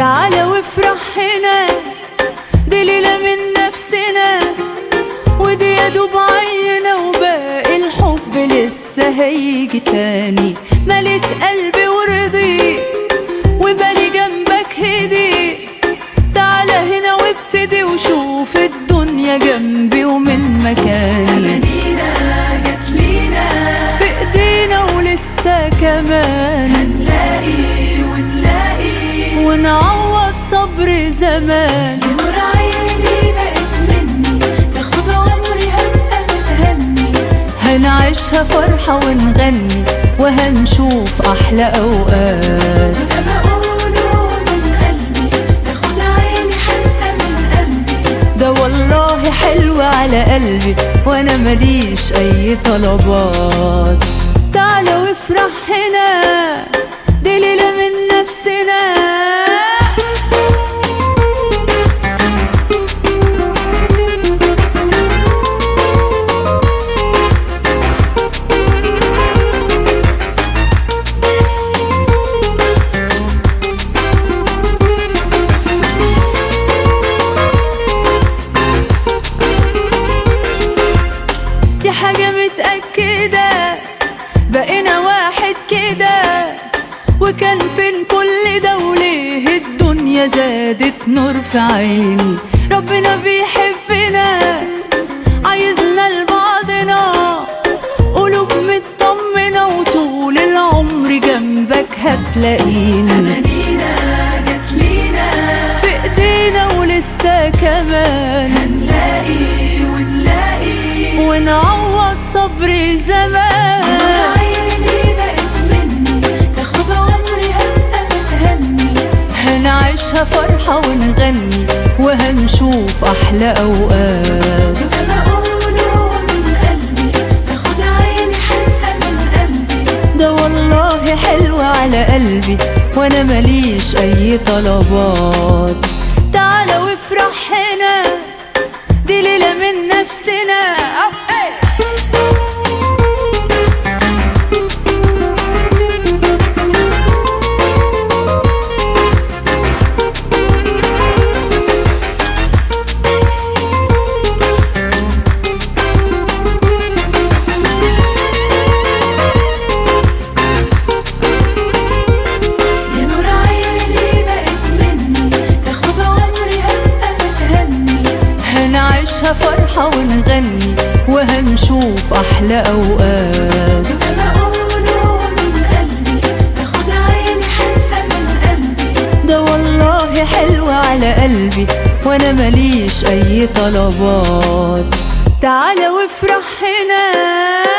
تعالى وافرح هنا دي ليلة من نفسنا ودي يا دوب عينة وباقي الحب لسه هيجي تاني مليت قلبي ورضي وبالي جنبك هدي تعالى هنا وابتدي وشوف الدنيا جنبي ومن مكاني أمانينا جت لينا في ايدينا ولسه كمان هنلاقي ونلاقي ونعوض صبر زمان يا نور عيني بقت مني تاخد عمري هبقى متهني هنعيشها فرحة ونغني وهنشوف أحلى أوقات وزي ما أقوله من قلبي تاخد عيني حتى من قلبي ده والله حلو على قلبي وأنا ماليش أي طلبات تعالى وافرح هنا دي ليلة من نفسنا دي حاجة متأكدة بقينا واحد كده وكان فين كل ده وليه الدنيا زادت نور في عيني ربنا بيحبنا عايزنا لبعضنا قلوب مطمنة وطول العمر جنبك هتلاقيني أمانينا جت لينا في ايدينا ولسه كمان هنلاقي ونلاقي ونعوض صبر زمان عيني بقت مني تاخد عمري هبقى متهني هنعيشها فرحة ونغني وهنشوف أحلى أوقات وده بقوله من قلبي تاخد عيني حتى من قلبي ده والله حلو على قلبي وأنا ماليش أي طلبات تعالى وافرح هنا دي ليلة من نفسنا أو إيه. يا نور عيني بقت مني تاخد عمري هبقى متهني هنعيشها فرحة ونغني وهنشوف أحلى أوقات وده بقوله من قلبي تاخد عيني حتى من قلبي ده والله حلو على قلبي وانا ماليش اي طلبات تعالى وافرح هنا